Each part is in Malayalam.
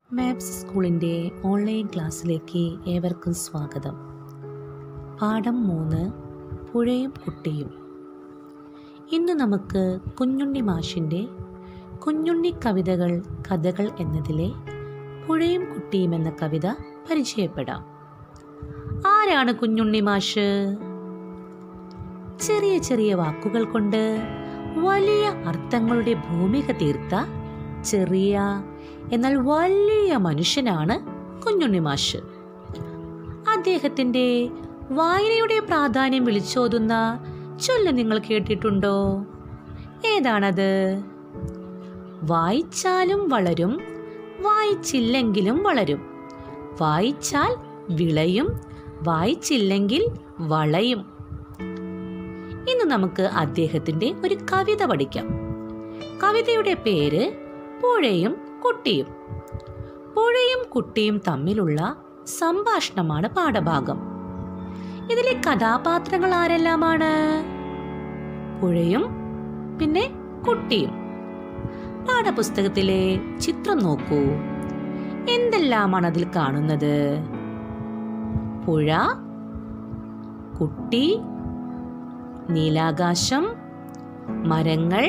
മാപ്സ് സ്കൂളിൻ്റെ ഓൺലൈൻ ക്ലാസ്സിലേക്ക് ഏവർക്കും സ്വാഗതം പാഠം മൂന്ന് പുഴയും കുട്ടിയും ഇന്ന് നമുക്ക് കുഞ്ഞുണ്ണി മാഷിൻ്റെ കുഞ്ഞുണ്ണി കവിതകൾ കഥകൾ എന്നതിലെ പുഴയും കുട്ടിയും എന്ന കവിത പരിചയപ്പെടാം ആരാണ് കുഞ്ഞുണ്ണി മാഷ് ചെറിയ ചെറിയ വാക്കുകൾ കൊണ്ട് വലിയ അർത്ഥങ്ങളുടെ ഭൂമിക തീർത്ത ചെറിയ എന്നാൽ വലിയ മനുഷ്യനാണ് കുഞ്ഞുണ്ണി മാഷ് അദ്ദേഹത്തിൻ്റെ വായനയുടെ പ്രാധാന്യം വിളിച്ചോതുന്ന ചൊല്ല് നിങ്ങൾ കേട്ടിട്ടുണ്ടോ ഏതാണത് വായിച്ചാലും വളരും വായിച്ചില്ലെങ്കിലും വളരും വായിച്ചാൽ വിളയും വായിച്ചില്ലെങ്കിൽ വളയും ഇന്ന് നമുക്ക് അദ്ദേഹത്തിന്റെ ഒരു കവിത പഠിക്കാം കവിതയുടെ പേര് പുഴയും കുട്ടിയും പുഴയും കുട്ടിയും തമ്മിലുള്ള സംഭാഷണമാണ് പാഠഭാഗം ഇതിലെ കഥാപാത്രങ്ങൾ ആരെല്ലാമാണ് പുഴയും പിന്നെ കുട്ടിയും പാഠപുസ്തകത്തിലെ ചിത്രം നോക്കൂ എന്തെല്ലാമാണ് അതിൽ കാണുന്നത് പുഴ കുട്ടി നീലാകാശം മരങ്ങൾ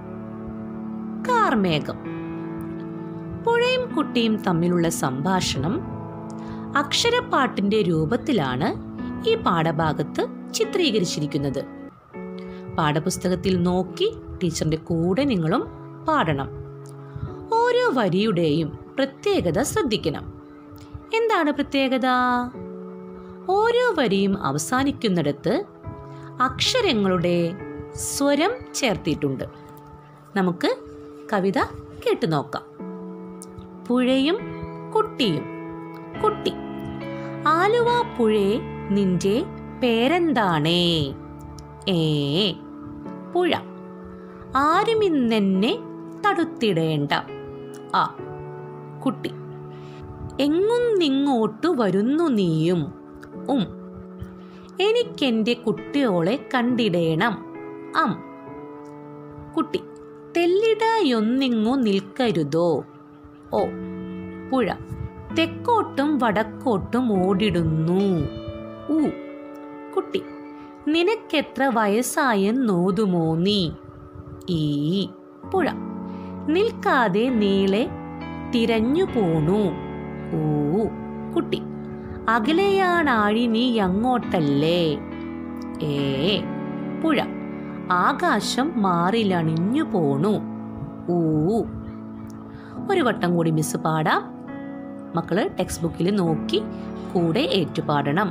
കാർമേഘം പുഴയും കുട്ടിയും തമ്മിലുള്ള സംഭാഷണം അക്ഷരപ്പാട്ടിന്റെ രൂപത്തിലാണ് ഈ പാഠഭാഗത്ത് ചിത്രീകരിച്ചിരിക്കുന്നത് പാഠപുസ്തകത്തിൽ നോക്കി ടീച്ചറിന്റെ കൂടെ നിങ്ങളും പാടണം ഓരോ വരിയുടെയും പ്രത്യേകത ശ്രദ്ധിക്കണം എന്താണ് പ്രത്യേകത ഓരോ വരിയും അവസാനിക്കുന്നിടത്ത് അക്ഷരങ്ങളുടെ സ്വരം ചേർത്തിട്ടുണ്ട് നമുക്ക് കവിത കേട്ടു നോക്കാം പുഴയും കുട്ടിയും കുട്ടി ആലുവ പുഴേ നിന്റെ പേരെന്താണേ ഏ പുഴ ആരുമിന്നെന്നെ തടുത്തിടേണ്ട ആ കുട്ടി എങ്ങും നിങ്ങോട്ടു വരുന്നു നീയും ഉം എനിക്കെന്റെ കുട്ടിയോളെ കണ്ടിടേണം അം കുട്ടി തെല്ലിടയൊന്നിങ്ങു നിൽക്കരുതോ ഓ പുഴ തെക്കോട്ടും വടക്കോട്ടും ഓടിടുന്നു ഊ കുട്ടി നിനക്കെത്ര വയസ്സായെന്നോതുമോ നീ ഈ പുഴ നിൽക്കാതെ നീളെ തിരഞ്ഞു പോണു ഊ കുട്ടി അകലെയാണാഴി നീ അങ്ങോട്ടല്ലേ ഏ പുഴ ആകാശം മാറിലണിഞ്ഞു പോണു ഊ ഒരു വട്ടം കൂടി മിസ് പാടാം മക്കള് ടെക്സ്റ്റ് ബുക്കിൽ നോക്കി കൂടെ ഏറ്റുപാടണം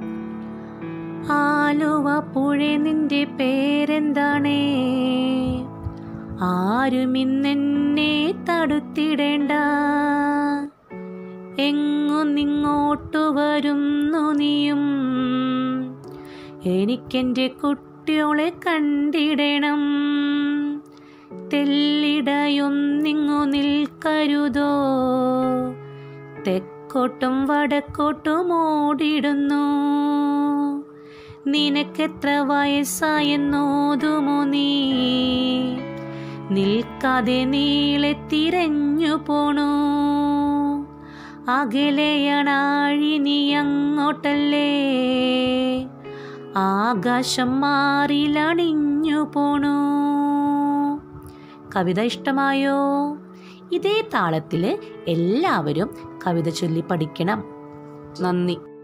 ആലുവ പുഴ നിന്റെ പേരെന്താണേ ആരുമിന്നെന്നെ തടുത്തിടേണ്ട എങ്ങു നിങ്ങോട്ടു വരുന്നു നീയും എനിക്കെന്റെ കുട്ടിയോളെ കണ്ടിടണം തെല്ലിടയൊന്നിങ്ങു നിൽക്കരുതോ തെക്കോട്ടും വടക്കോട്ടും ഓടിടുന്നു നിനക്കെത്ര വയസ്സായെന്നോതുമോ നീ നിൽക്കാതെ നീളെ തിരഞ്ഞു പോണു അകലെയണാഴി നീ അങ്ങോട്ടല്ലേ ആകാശം മാറിലണിഞ്ഞു പോണു കവിത ഇഷ്ടമായോ ഇതേ താളത്തിൽ എല്ലാവരും കവിത ചൊല്ലി പഠിക്കണം നന്ദി